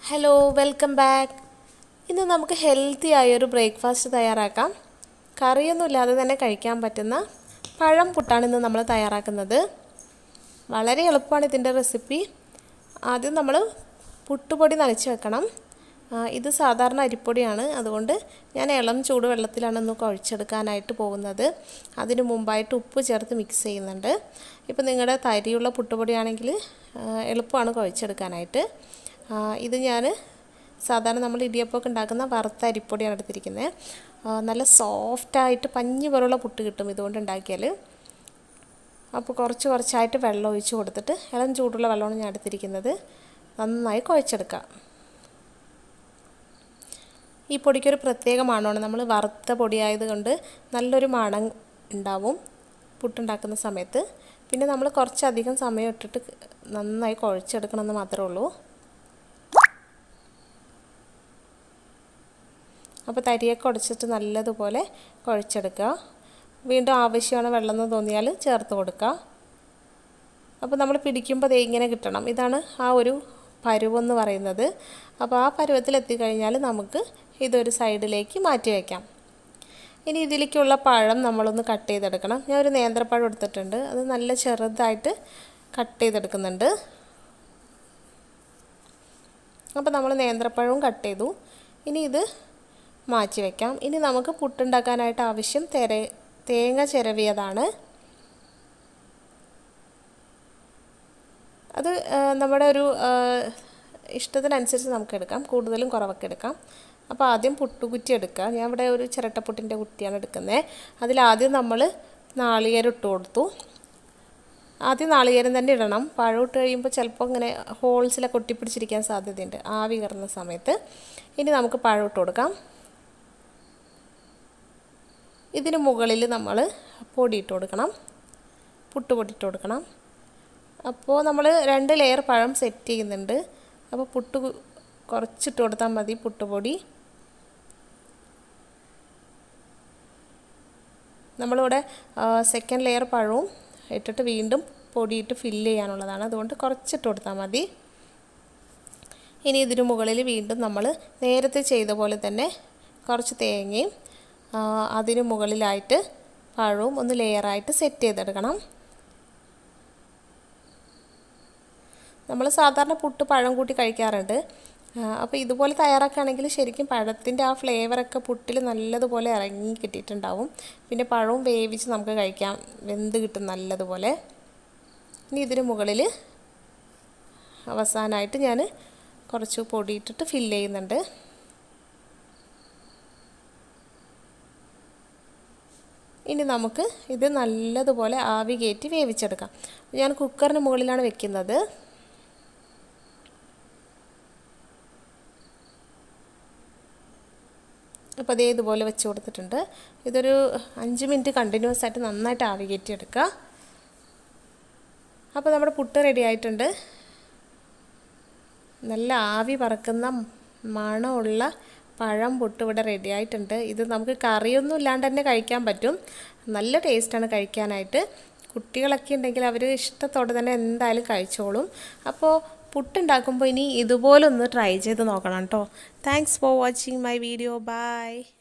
hello welcome back ഇന്ന് നമുക്ക് healthy ആയൊരു ബ്രേക്ക്ഫാസ്റ്റ് തയ്യാറാക്കാം കറിയൊന്നും ഇല്ലാതെ തന്നെ കഴിക്കാൻ പറ്റുന്ന പഴം പുട്ടാണ് ഇന്ന് നമ്മൾ തയ്യാറാക്കുന്നത് വളരെ എളുപ്പമാണ് ഇതിൻ്റെ റെസിപ്പി ആദ്യം നമ്മൾ പുട്ടുപൊടി നനച്ച് വെക്കണം ആ, ഇത് സാധാരണ അരിപ്പൊടിയാണ് അതുകൊണ്ട് ഞാൻ ഇളം ചൂട് വെള്ളത്തിലാണ് ഒന്ന് കുഴച്ചെടുക്കാനായിട്ട് പോകുന്നത് അതിന് മുമ്പായിട്ട് ഉപ്പ് ചേർത്ത് മിക്സ് ചെയ്യുന്നുണ്ട് ഇപ്പോൾ നിങ്ങളുടെ തരിയുള്ള പുട്ടുപൊടിയാണെങ്കിൽ ആ, എളുപ്പമാണ് കുഴച്ചെടുക്കാനായിട്ട് ആ, ഇത് ഞാൻ സാധാരണ നമ്മൾ ഇടിയപ്പമൊക്കെ ഉണ്ടാക്കുന്ന വറുത്ത അരിപ്പൊടിയാണ് എടുത്തിരിക്കുന്നത് ആ, നല്ല സോഫ്റ്റായിട്ട് പഞ്ഞി പോലുള്ള പുട്ട് കിട്ടും ഇതുകൊണ്ട് ഉണ്ടാക്കിയാൽ അപ്പോൾ കുറച്ച് കുറച്ചായിട്ട് വെള്ളം ഒഴിച്ച് കൊടുത്തിട്ട് ഇളം ചൂടുള്ള വെള്ളമാണ് ഞാൻ എടുത്തിരിക്കുന്നത് നന്നായി കുഴച്ചെടുക്കാം ഈ പൊടിക്കൊരു പ്രത്യേക മണമാണ് നമ്മൾ വറുത്ത പൊടിയായത് കൊണ്ട് നല്ലൊരു മണം ഉണ്ടാവും പുട്ടുണ്ടാക്കുന്ന സമയത്ത് പിന്നെ നമ്മൾ കുറച്ചധികം സമയം ഇട്ടിട്ട് നന്നായി കുഴച്ചെടുക്കണമെന്ന് മാത്രമേ ഉള്ളൂ അപ്പോൾ തരിയൊക്കെ ഉടച്ചിട്ട് നല്ലതുപോലെ കുഴച്ചെടുക്കുക വീണ്ടും ആവശ്യമാണ് വെള്ളം എന്ന് തോന്നിയാൽ ചേർത്ത് കൊടുക്കുക അപ്പോൾ നമ്മൾ പിടിക്കുമ്പോൾ ദേ ഇങ്ങനെ കിട്ടണം ഇതാണ് ആ ഒരു പരുവെന്ന് പറയുന്നത് അപ്പോൾ ആ പരുവത്തിൽ എത്തിക്കഴിഞ്ഞാൽ നമുക്ക് ഇതൊരു സൈഡിലേക്ക് മാറ്റി വയ്ക്കാം ഇനി ഇതിലേക്കുള്ള പഴം നമ്മളൊന്ന് കട്ട് ചെയ്തെടുക്കണം ഞാൻ ഒരു നേന്ത്രപ്പഴം എടുത്തിട്ടുണ്ട് അത് നല്ല ചെറുതായിട്ട് കട്ട് ചെയ്തെടുക്കുന്നുണ്ട് അപ്പോൾ നമ്മൾ നേന്ത്രപ്പഴവും കട്ട് ചെയ്തു ഇനി ഇത് മാറ്റി വയ്ക്കാം ഇനി നമുക്ക് പുട്ടുണ്ടാക്കാനായിട്ട് ആവശ്യം തെര തേങ്ങ ചിരവിയതാണ് അത് നമ്മുടെ ഒരു ഇഷ്ടത്തിനനുസരിച്ച് നമുക്ക് എടുക്കാം കൂടുതലും കുറവൊക്കെ എടുക്കാം അപ്പോൾ ആദ്യം പുട്ടുകുറ്റി എടുക്കുക ഞാൻ ഇവിടെ ഒരു ചിരട്ടപ്പുട്ടിൻ്റെ കുറ്റിയാണ് എടുക്കുന്നത് അതിലാദ്യം നമ്മൾ നാളികേരം ഇട്ട് കൊടുത്തു ആദ്യം നാളികേരം തന്നെ ഇടണം പഴം ഇട്ട് കഴിയുമ്പോൾ ചിലപ്പോൾ ഇങ്ങനെ ഹോൾസിലൊക്കെ ഒട്ടിപ്പിടിച്ചിരിക്കാൻ സാധ്യതയുണ്ട് ആവി കയറുന്ന സമയത്ത് ഇനി നമുക്ക് പഴം ഇട്ട് കൊടുക്കാം ഇതിന് മുകളിൽ നമ്മൾ പൊടി ഇട്ട് കൊടുക്കണം പുട്ടുപൊടി ഇട്ട് കൊടുക്കണം അപ്പോൾ നമ്മൾ രണ്ട് ലെയർ പഴം സെറ്റ് ചെയ്യുന്നുണ്ട് അപ്പോൾ പുട്ട് കുറച്ചിട്ട് കൊടുത്താൽ മതി പുട്ടുപൊടി നമ്മളിവിടെ സെക്കൻഡ് ലെയർ പഴവും ഇട്ടിട്ട് വീണ്ടും പൊടിയിട്ട് ഫില്ല് ചെയ്യാനുള്ളതാണ് അതുകൊണ്ട് കുറച്ചിട്ട് കൊടുത്താൽ മതി ഇനി ഇതിനു മുകളിൽ വീണ്ടും നമ്മൾ നേരത്തെ ചെയ്ത പോലെ തന്നെ കുറച്ച് തേങ്ങയും അതിനു മുകളിലായിട്ട് പഴവും ഒന്ന് ലെയറായിട്ട് സെറ്റ് ചെയ്തെടുക്കണം നമ്മൾ സാധാരണ പുട്ട് പഴം കൂട്ടി കഴിക്കാറുണ്ട് അപ്പോൾ ഇതുപോലെ തയ്യാറാക്കുകയാണെങ്കിൽ ശരിക്കും പഴത്തിൻ്റെ ആ ഫ്ലേവറൊക്കെ പുട്ടിൽ നല്ലതുപോലെ ഇറങ്ങി കിട്ടിയിട്ടുണ്ടാവും പിന്നെ പഴവും വേവിച്ച് നമുക്ക് കഴിക്കാം വെന്ത് കിട്ടും നല്ലതുപോലെ ഇനി ഇതിന് മുകളിൽ അവസാനമായിട്ട് ഞാൻ കുറച്ച് പൊടി ഇട്ടിട്ട് ഫില്ല് ചെയ്യുന്നുണ്ട് ഇനി നമുക്ക് ഇത് നല്ലതുപോലെ ആവി കയറ്റി വേവിച്ചെടുക്കാം ഞാൻ കുക്കറിന് മുകളിലാണ് വെക്കുന്നത് അപ്പോൾ അതേ ഇതുപോലെ വെച്ച് കൊടുത്തിട്ടുണ്ട് ഇതൊരു അഞ്ച് മിനിറ്റ് കണ്ടിന്യൂസ് ആയിട്ട് നന്നായിട്ട് ആവി കയറ്റി എടുക്കുക അപ്പോൾ നമ്മുടെ പുട്ട് റെഡി ആയിട്ടുണ്ട് നല്ല ആവി പറക്കുന്ന മണമുള്ള പഴം പുട്ട് ഇവിടെ റെഡി ആയിട്ടുണ്ട് ഇത് നമുക്ക് കറിയൊന്നും ഇല്ലാണ്ട് തന്നെ കഴിക്കാൻ പറ്റും നല്ല ടേസ്റ്റാണ് കഴിക്കാനായിട്ട് കുട്ടികളൊക്കെ ഉണ്ടെങ്കിൽ അവർ ഇഷ്ടത്തോടെ തന്നെ എന്തായാലും കഴിച്ചോളും അപ്പോൾ പുട്ടുണ്ടാക്കുമ്പോൾ ഇനി ഇതുപോലെ ഒന്ന് ട്രൈ ചെയ്ത് നോക്കണം കേട്ടോ thanks for watching my video by